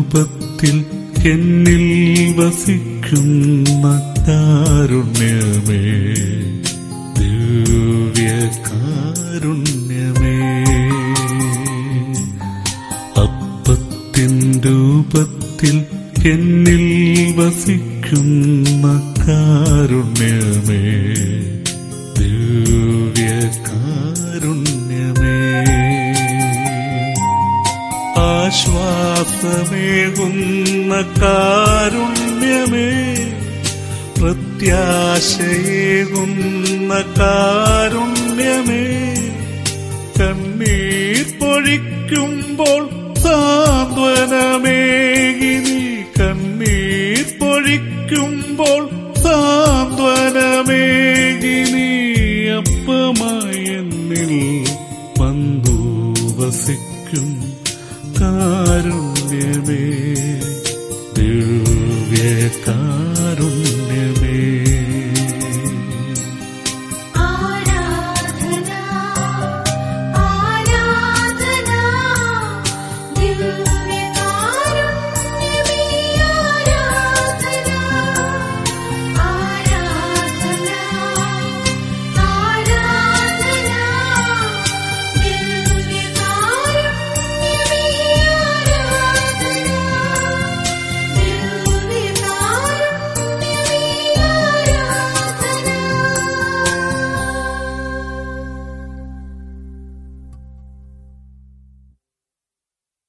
രൂപത്തിൽ എന്നിൽ വസിക്കുന്ന കാരുണ്യമേ ദിവ്യ കാരുണ്യമേ അപ്പത്തിൻ രൂപത്തിൽ എന്നിൽ വസിക്കുന്ന കാരുണ്യമേ ദിവ്യ കാരുണ്യമേ ആശ്വാസമേകുന്ന കാരുണ്യമേ പ്രത്യാശയേകുന്ന കാരുണ്യമേ കണ്ണീർ പൊഴിക്കുമ്പോൾ സാന്ത്വനമേകിനി കണ്ണീർ പൊഴിക്കുമ്പോൾ സാന്ത്വനമേകിനി അപ്പമായി എന്നിൽ വന്നു വസിക്കും കാരുണ്യമേ ദിവ്യ കാരുണ്യമേ